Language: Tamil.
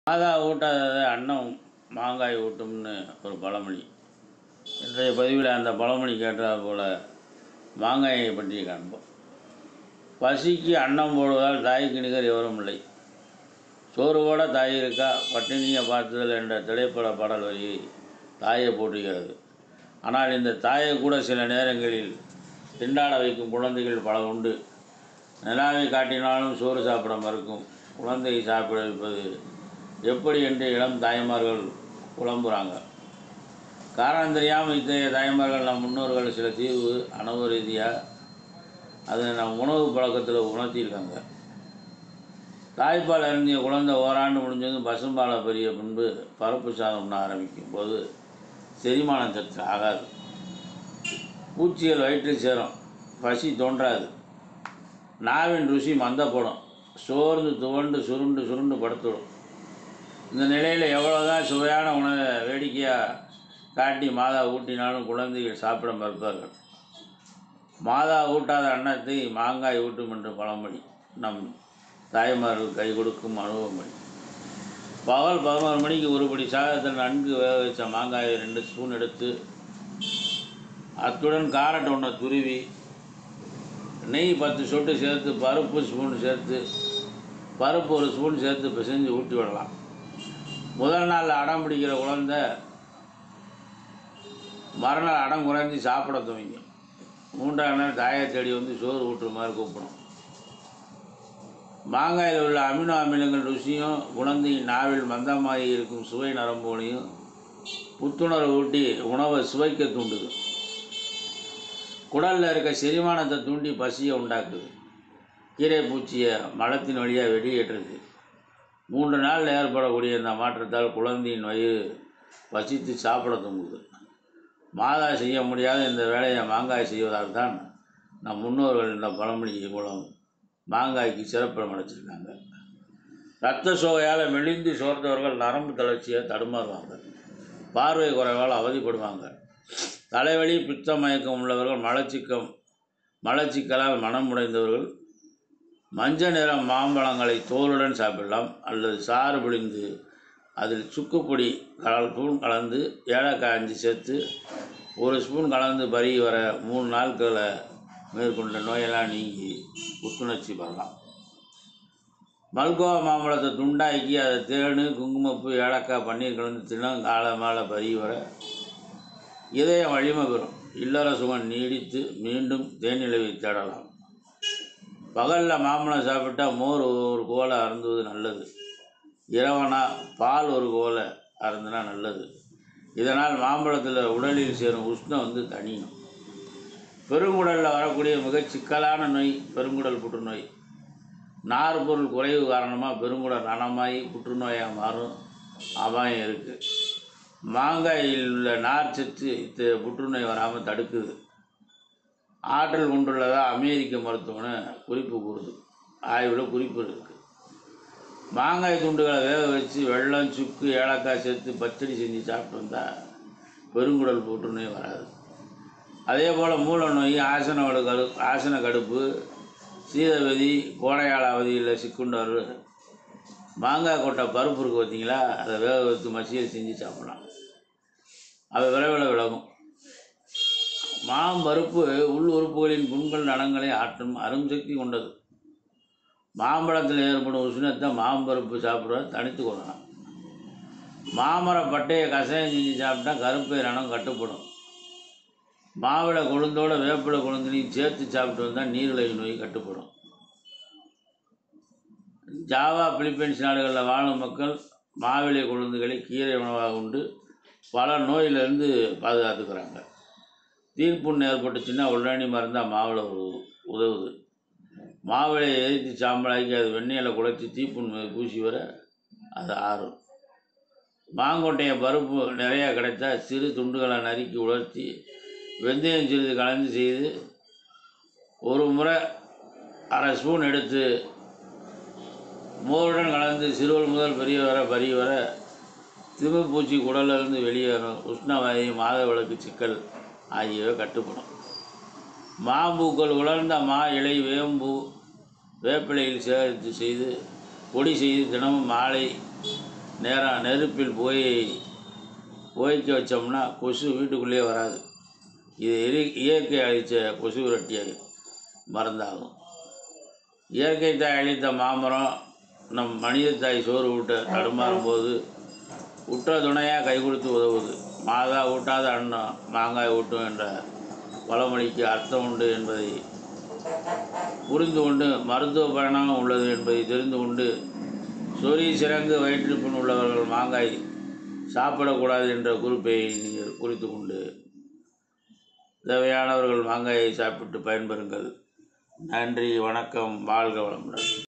மாதா ஊட்டாததை அன்னம் மாங்காய் ஊட்டும்னு ஒரு பழமொழி இன்றைய பதிவில் அந்த பழமொழி கேட்டது போல் மாங்காயை பற்றி காண்போம் பசிக்கு அன்னம் போடுவதால் தாய்க்கு நிகர் எவரும் இல்லை சோறு போட தாய் இருக்கா பட்டினியை பார்த்ததில் என்ற திரைப்பட பாடல் வரியை தாயை போற்றுகிறது ஆனால் இந்த தாயை கூட சில நேரங்களில் திண்டாட வைக்கும் குழந்தைகள் பல உண்டு நிலாவை காட்டினாலும் சோறு சாப்பிட மறுக்கும் குழந்தையை சாப்பிட வைப்பது எப்படி என்று இளம் தாய்மார்கள் புலம்புறாங்க காரணம் தெரியாமல் இத்தகைய தாய்மார்கள் நம் முன்னோர்கள் சில தீர்வு அனுபவ ரீதியாக அதை நம் உணவு பழக்கத்தில் உணர்த்தியிருக்காங்க தாய்ப்பால் அருந்திய குழந்தை ஓராண்டு முடிஞ்சதும் பசும்பாலை பெரிய பின்பு பருப்பு சாதம் உண்ண ஆரம்பிக்கும் போது செரிமானம் சற்று ஆகாது பூச்சிகள் வயிற்றில் சேரும் பசி தோன்றாது நாவின் ருசி மந்தப்படும் சோர்ந்து துவண்டு சுருண்டு சுருண்டு படுத்துடும் இந்த நிலையில் எவ்வளோதான் சுவையான உணவை வேடிக்கையாக காட்டி மாதா ஊட்டினாலும் குழந்தைகள் சாப்பிட மறுப்பார்கள் மாதா ஊட்டாத அன்னத்தை மாங்காய் ஊட்டும் என்று பழமொழி நம் தாய்மார்கள் கை கொடுக்கும் அனுபவமொழி பகல் பதினோரு மணிக்கு ஒரு படி சாதத்தில் நன்கு வேக வச்ச மாங்காயை ரெண்டு ஸ்பூன் எடுத்து அத்துடன் காரட் ஒன்றை துருவி நெய் பத்து சொட்டு சேர்த்து பருப்பு ஸ்பூன் சேர்த்து பருப்பு ஒரு ஸ்பூன் சேர்த்து பிசைஞ்சு ஊட்டி விடலாம் முதல் நாள் அடம் பிடிக்கிற குழந்தை மறுநாள் அடம் குறைஞ்சி சாப்பிட துவங்கும் மூன்றாம் நாள் தாயை தேடி வந்து சோறு ஊட்டுற மாதிரி கூப்பிடும் மாங்காயில் உள்ள அமினோ அமிலங்கள் ருசியும் குழந்தையின் நாவில் மந்தமாகி இருக்கும் சுவை நரம்போலையும் புத்துணர்வு ஊட்டி உணவை சுவைக்க தூண்டுது குடலில் இருக்க செரிமானத்தை தூண்டி பசியை உண்டாக்குது கீரை பூச்சியை மலத்தின் வழியாக வெளியேற்றுது மூன்று நாளில் ஏற்படக்கூடிய இந்த மாற்றத்தால் குழந்தையின் வயிறு பசித்து சாப்பிட தூங்குது மாதா செய்ய முடியாத இந்த வேலையை மாங்காய் செய்வதால் தான் நம் முன்னோர்கள் இந்த பழமொழி மூலம் மாங்காய்க்கு சிறப்பிடம் அடைச்சிருக்காங்க இரத்த சோகையால் மெலிந்து சோர்ந்தவர்கள் நரம்பு தளர்ச்சியை தடுமாறுவாங்க பார்வை குறைவால் அவதிப்படுவாங்க தலைவலி பித்த மயக்கம் உள்ளவர்கள் மலச்சிக்கம் மலச்சிக்கலால் மனம் உடைந்தவர்கள் மஞ்சள் நிற மாம்பழங்களை தோலுடன் சாப்பிடலாம் அல்லது சாறு பிழிந்து அதில் சுக்குப்பொடி கலல் ஸ்பூன் கலந்து ஏலக்காய் அஞ்சு சேர்த்து ஒரு ஸ்பூன் கலந்து பருகி வர மூணு நாட்களை மேற்கொண்ட நோயெல்லாம் நீங்கி புத்துணர்ச்சி பெறலாம் மல்கோவா மாம்பழத்தை துண்டாக்கி அதை தேனு குங்குமப்பூ ஏலக்காய் பன்னீர் கலந்து தினம் காலை மாலை பருகி வர இதயம் வலிமை பெறும் இல்லற சுகம் நீடித்து மீண்டும் தேனிலவை தேடலாம் பகலில் மாம்பழம் சாப்பிட்டா மோர் ஒரு கோலை அருந்துவது நல்லது இரவனா பால் ஒரு கோலை அருந்தினா நல்லது இதனால் மாம்பழத்தில் உடலில் சேரும் உஷ்ணம் வந்து தணியும் பெருங்குடலில் வரக்கூடிய மிகச் சிக்கலான நோய் பெருங்குடல் புற்றுநோய் நார் பொருள் குறைவு காரணமாக பெருங்குடல் ரணமாகி புற்றுநோயாக மாறும் அபாயம் இருக்குது மாங்காயில் உள்ள நார் சத்து இத்த புற்றுநோய் வராமல் தடுக்குது ஆற்றல் கொண்டுள்ளதாக அமெரிக்க மருத்துவமனை குறிப்பு கூறுது ஆய்வில் குறிப்பு இருக்குது மாங்காய் துண்டுகளை வேக வச்சு வெள்ளம் சுக்கு ஏலக்காய் சேர்த்து பச்சடி செஞ்சு சாப்பிட்டு வந்தால் பெருங்குடல் புற்றுநோய் வராது அதே போல் மூல நோய் ஆசன வடு கடு ஆசன கடுப்பு சீதவதி கோடையாள அவதியில் சிக்குண்டர் மாங்காய் கொட்டை பருப்பு இருக்குது பார்த்தீங்களா அதை வேக வைத்து மசியல் செஞ்சு சாப்பிடலாம் அது விரைவில் விலகும் மாம்பருப்பு உள் உறுப்புகளின் புண்கள் நலங்களை ஆற்றும் அரும் சக்தி கொண்டது மாம்பழத்தில் ஏற்படும் உஷ்ணத்தை மாம்பருப்பு சாப்பிட்ற தனித்து கொள்ளலாம் மாமர பட்டையை கஷாயம் செஞ்சு சாப்பிட்டா கருப்பை ரணம் கட்டுப்படும் மாவிளை கொழுந்தோட வேப்பிலை கொழுந்தினையும் சேர்த்து சாப்பிட்டு வந்தால் நீரிழிவு நோய் கட்டுப்படும் ஜாவா பிலிப்பைன்ஸ் நாடுகளில் வாழும் மக்கள் மாவிளை கொழுந்துகளை கீரை உணவாக உண்டு பல நோயிலிருந்து பாதுகாத்துக்கிறாங்க தீர்ப்புண் ஏற்பட்டுச்சுன்னா உடனடி மருந்தாக மாவிளை உதவு- உதவுது மாவிளையை எரித்து சாம்பலாக்கி அது வெண்ணெயில் குழைச்சி தீப்புண் மேல் பூசி வர அது ஆறும் மாங்கொட்டையை பருப்பு நிறையா கிடைத்தா சிறு துண்டுகளை நறுக்கி உலர்த்தி வெந்தயம் சிறிது கலந்து செய்து ஒரு முறை அரை ஸ்பூன் எடுத்து மோருடன் கலந்து சிறுவல் முதல் பெரிய வர பரிய வர திரும்பப்பூச்சி குடலிருந்து வெளியேறும் உஷ்ணவாயு மாத விளக்கு சிக்கல் ஆகியவை கட்டுப்படும் மாம்பூக்கள் உலர்ந்த மா இலை வேம்பு வேப்பிலையில் சேகரித்து செய்து பொடி செய்து தினமும் மாலை நேராக நெருப்பில் போய் போய்க்க வச்சோம்னா கொசு வீட்டுக்குள்ளேயே வராது இது இயற்கை இயற்கை அழித்த கொசு விரட்டிய மருந்தாகும் இயற்கை தாய் அழித்த மாமரம் நம் மனித தாய் சோறு ஊட்ட தடுமாறும் போது உற்ற துணையாக கை கொடுத்து உதவுது மாதா ஊட்டாத அன்னம் மாங்காய் ஊட்டும் என்ற பழமொழிக்கு அர்த்தம் உண்டு என்பதை புரிந்து கொண்டு மருத்துவ பயணம் உள்ளது என்பதை தெரிந்து கொண்டு சொறி சிறங்கு வயிற்றுப்புண் உள்ளவர்கள் மாங்காய் சாப்பிடக்கூடாது என்ற குறிப்பை நீங்கள் குறித்து கொண்டு தேவையானவர்கள் மாங்காயை சாப்பிட்டு பயன்பெறுங்கள் நன்றி வணக்கம் வாழ்க வளமுடன்